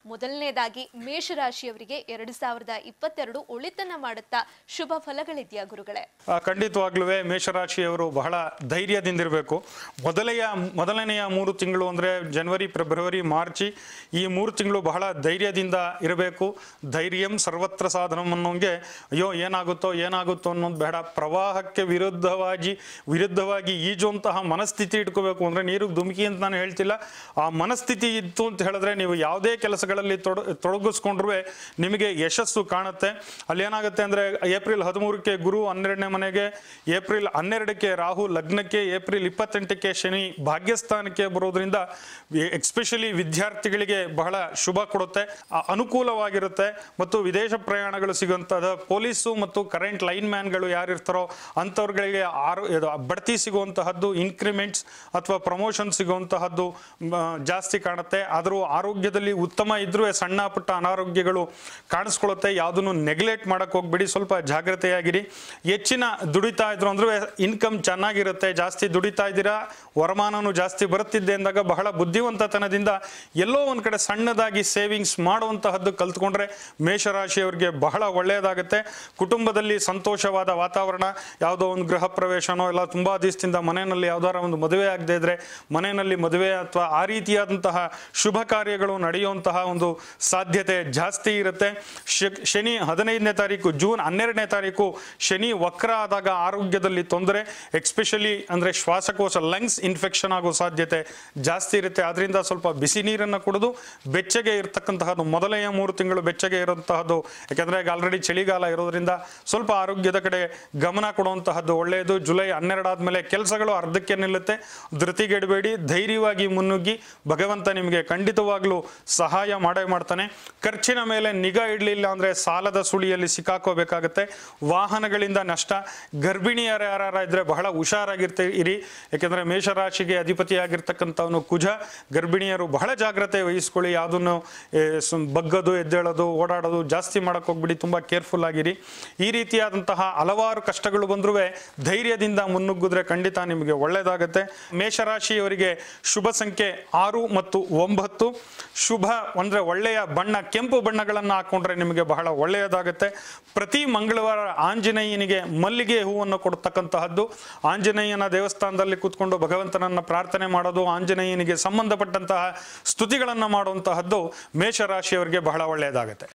ಮೊದಲನೇದಾಗಿ ಮೇಷರಾಶಿಯವರಿಗೆ ಎರಡು ಸಾವಿರದ ಇಪ್ಪತ್ತೆರಡು ಒಳಿತನ್ನ ಮಾಡುತ್ತಾ ಶುಭ ಫಲಗಳಿದೆಯಾ ಗುರುಗಳೇ ಆ, ಖಂಡಿತವಾಗ್ಲೂ ಮೇಷರಾಶಿಯವರು ಬಹಳ ಧೈರ್ಯದಿಂದಿರಬೇಕು ಮೊದಲೆಯ ಮೊದಲನೆಯ ಮೂರು ತಿಂಗಳು ಅಂದರೆ ಜನವರಿ ಫೆಬ್ರವರಿ ಮಾರ್ಚಿ ಈ ಮೂರು ತಿಂಗಳು ಬಹಳ ಧೈರ್ಯದಿಂದ ಇರಬೇಕು ಧೈರ್ಯಂ ಸರ್ವತ್ರ ಸಾಧನಂ ಅನ್ನೋಂಗೆ ಅಯ್ಯೋ ಏನಾಗುತ್ತೋ ಏನಾಗುತ್ತೋ ಅನ್ನೋದು ಬೇಡ ಪ್ರವಾಹಕ್ಕೆ ವಿರುದ್ಧವಾಗಿ ವಿರುದ್ಧವಾಗಿ ಈಜುವಂತಹ ಮನಸ್ಥಿತಿ ಇಟ್ಕೋಬೇಕು ಅಂದರೆ ನೀರಿಗೆ ಧುಮುಕಿ ಅಂತ ನಾನು ಹೇಳ್ತಿಲ್ಲ ಆ ಮನಸ್ಥಿತಿ ಇತ್ತು ಅಂತ ಹೇಳಿದ್ರೆ ನೀವು ಯಾವುದೇ ಕೆಲಸಗಳಲ್ಲಿ ತೊಡ ತೊಡಗಿಸ್ಕೊಂಡ್ರೂ ನಿಮಗೆ ಯಶಸ್ಸು ಕಾಣುತ್ತೆ ಅಲ್ಲಿ ಏನಾಗುತ್ತೆ ಅಂದರೆ ಏಪ್ರಿಲ್ ಹದಿಮೂರಕ್ಕೆ ಗುರು ಹನ್ನೆರಡನೇ ಮನೆಗೆ ಏಪ್ರಿಲ್ ಹನ್ನೆರಡಕ್ಕೆ ರಾಹು ಲಗ್ನಕ್ಕೆ ಏಪ್ರಿಲ್ ಇಪ್ಪತ್ತೆಂಟಕ್ಕೆ ಶನಿ ಭಾಗ್ಯಸ್ಥಾನಕ್ಕೆ ಬರೋದ್ರಿಂದ ಎಕ್ಸ್ಪೆಷಲಿ ವಿದ್ಯಾರ್ಥಿಗಳಿಗೆ ಬಹಳ ಶುಭ ಕೊಡುತ್ತೆ ಆ, ಅನುಕೂಲವಾಗಿರುತ್ತೆ ಮತ್ತು ವಿದೇಶ ಪ್ರಯಾಣಗಳು ಸಿಗುವಂಥದ್ದು ಪೊಲೀಸು ಮತ್ತು ಕರೆಂಟ್ ಲೈನ್ ಮ್ಯಾನ್ಗಳು ಯಾರಿರ್ತಾರೋ ಅಂಥವ್ರುಗಳಿಗೆ ಆರೋ ಇದು ಬಡ್ತಿ ಸಿಗುವಂತಹದ್ದು ಇನ್ಕ್ರಿಮೆಂಟ್ಸ್ ಅಥವಾ ಪ್ರಮೋಷನ್ ಸಿಗುವಂತಹದ್ದು ಮ, ಜಾಸ್ತಿ ಕಾಣುತ್ತೆ ಆದರೂ ಆರೋಗ್ಯದಲ್ಲಿ ಉತ್ತಮ ಇದ್ರೂ ಸಣ್ಣ ಪುಟ್ಟ ಅನಾರೋಗ್ಯಗಳು ಕಾಣಿಸ್ಕೊಳ್ಳುತ್ತೆ ಯಾವುದನ್ನು ನೆಗ್ಲೆಕ್ಟ್ ಮಾಡಕ್ಕೆ ಹೋಗ್ಬೇಡಿ ಸ್ವಲ್ಪ ಜಾಗ್ರತೆಯಾಗಿರಿ ಹೆಚ್ಚಿನ ದುಡಿತಾ ಇದ್ರು ಅಂದ್ರೆ ಇನ್ಕಮ್ ಚೆನ್ನಾಗಿರುತ್ತೆ ಜಾಸ್ತಿ ದುಡಿತಾ ಇದ್ದೀರಾ ವರಮಾನನೂ ಜಾಸ್ತಿ ಬರುತ್ತಿದ್ದೆ ಅಂದಾಗ ಬಹಳ ಬುದ್ಧಿವಂತತನದಿಂದ ಎಲ್ಲೋ ಒಂದು ಕಡೆ ಸಣ್ಣದಾಗಿ ಸೇವಿಂಗ್ಸ್ ಮಾಡುವಂತಹದ್ದು ಕಲ್ತ್ಕೊಂಡ್ರೆ ಮೇಷರಾಶಿಯವರಿಗೆ ಬಹಳ ಒಳ್ಳೆಯದಾಗುತ್ತೆ ಕುಟುಂಬದಲ್ಲಿ ಸಂತೋಷವಾದ ವಾತಾವರಣ ಯಾವುದೋ ಒಂದು ಗೃಹ ಪ್ರವೇಶನೋ ಇಲ್ಲ ತುಂಬಾ ದಿವಸದಿಂದ ಮನೆಯಲ್ಲಿ ಯಾವ್ದಾರ ಒಂದು ಮದುವೆ ಆಗದೆ ಇದ್ರೆ ಮನೆಯಲ್ಲಿ ಮದುವೆ ಅಥವಾ ಆ ರೀತಿಯಾದಂತಹ ಶುಭ ಕಾರ್ಯಗಳು ನಡೆಯುವಂತಹ ಒಂದು ಸಾಧ್ಯತೆ ಜಾಸ್ತಿ ಇರುತ್ತೆ ಶ- ಶನಿ ಹದಿನೈದನೇ ತಾರೀಕು ಜೂನ್ ಹನ್ನೆರಡನೇ ತಾರೀಕು ಶನಿ ವಕ್ರ ಆದಾಗ ಆರೋಗ್ಯದಲ್ಲಿ ತೊಂದರೆ ಎಕ್ಸ್ಪೆಷಲಿ ಅಂದರೆ ಶ್ವಾಸಕೋಶ ಲಂಗ್ಸ್ ಇನ್ಫೆಕ್ಷನ್ ಆಗೋ ಸಾಧ್ಯತೆ ಜಾಸ್ತಿ ಇರುತ್ತೆ ಅದರಿಂದ ಸ್ವಲ್ಪ ಬಿಸಿ ನೀರನ್ನು ಕುಡಿದು ಬೆಚ್ಚಗೆ ಇರತಕ್ಕಂತಹದ್ದು ಮೊದಲನೆಯ ಮೂರು ತಿಂಗಳು ಬೆಚ್ಚಗೆ ಇರುವಂತಹದ್ದು ಯಾಕೆಂದರೆ ಈಗ ಆಲ್ರೆಡಿ ಚಳಿಗಾಲ ಇರೋದ್ರಿಂದ ಸ್ವಲ್ಪ ಆರೋಗ್ಯದ ಕಡೆ ಗಮನ ಕೊಡುವಂತಹದ್ದು ಒಳ್ಳೆಯದು ಜುಲೈ ಹನ್ನೆರಡಾದ್ಮೇಲೆ ಕೆಲಸಗಳು ಅರ್ಧಕ್ಕೆ ನಿಲ್ಲುತ್ತೆ ಧೃತಿಗೆಡಬೇಡಿ ಧೈರ್ಯವಾಗಿ ಮುನ್ನುಗ್ಗಿ ಭಗವಂತ ನಿಮಗೆ ಖಂಡಿತವಾಗ್ಲೂ ಸಹಾಯ ಮಾಡೇ ಮಾಡ್ತಾನೆ ಖರ್ಚಿನ ಮೇಲೆ ನಿಗಾ ಇಡಲಿಲ್ಲ ಅಂದರೆ ಸಾಲದ ಸುಳಿಯಲ್ಲಿ ಸಿಕ್ಕಾಕೋಬೇಕಾಗತ್ತೆ ವಾಹನಗಳಿಂದ ನಷ್ಟ ಗರ್ಭಿಣಿಯರು ಯಾರ ಇದ್ರೆ ಬಹಳ ಹುಷಾರಾಗಿರ್ತೆ ಇರಿ ಯಾಕೆಂದರೆ ಮೇಷರಾಶಿಗೆ ಅಧಿಪತಿಯಾಗಿರ್ತಕ್ಕಂಥವನು ಕುಜ ಗರ್ಭಿಣಿಯರು ಬಹಳ ಜಾಗ್ರತೆ ವಹಿಸ್ಕೊಳ್ಳಿ ಯಾವುದನ್ನು ಏ, ಸುಮ್- ಬಗ್ಗದು ಎದ್ದೇಳೋದು ಓಡಾಡೋದು ಜಾಸ್ತಿ ಮಾಡಕ್ಕೆ ಹೋಗ್ಬಿಡಿ ತುಂಬ ಕೇರ್ಫುಲ್ ಆಗಿರಿ ಈ ರೀತಿಯಾದಂತಹ ಹಲವಾರು ಕಷ್ಟಗಳು ಬಂದರೂ ಧೈರ್ಯದಿಂದ ಮುನ್ನುಗ್ಗಿದ್ರೆ ಖಂಡಿತ ನಿಮಗೆ ಒಳ್ಳೆಯದಾಗತ್ತೆ ಮೇಷರಾಶಿಯವರಿಗೆ ಶುಭ ಸಂಖ್ಯೆ ಆರು ಮತ್ತು ಒಂಬತ್ತು ಶುಭ ಅಂದರೆ ಒಳ್ಳೆಯ ಬಣ್ಣ ಕೆಂಪು ಬಣ್ಣಗಳನ್ನು ಹಾಕೊಂಡ್ರೆ ನಿಮಗೆ ಬಹಳ ಒಳ್ಳೆಯದಾಗುತ್ತೆ ಪ್ರತಿ ಮಂಗಳವಾರ ಆಂಜನೇಯನಿಗೆ ಮಲ್ಲಿಗೆ ಹೂವನ್ನು ಕೊಡ್ತಕ್ಕಂತಹದ್ದು ಆಂಜನೇಯನ ದೇವಸ್ಥಾನದಲ್ಲಿ ಕೂತ್ಕೊಂಡು ಭಗವಂತನನ್ನ ಪ್ರಾರ್ಥನೆ ಮಾಡೋದು ಆಂಜನೇಯನಿಗೆ ಸಂಬಂಧಪಟ್ಟಂತಹ ಸ್ತುತಿಗಳನ್ನು ಮಾಡುವಂತಹದ್ದು ಮೇಷರಾಶಿಯವರಿಗೆ ಬಹಳ ಒಳ್ಳೆಯದಾಗುತ್ತೆ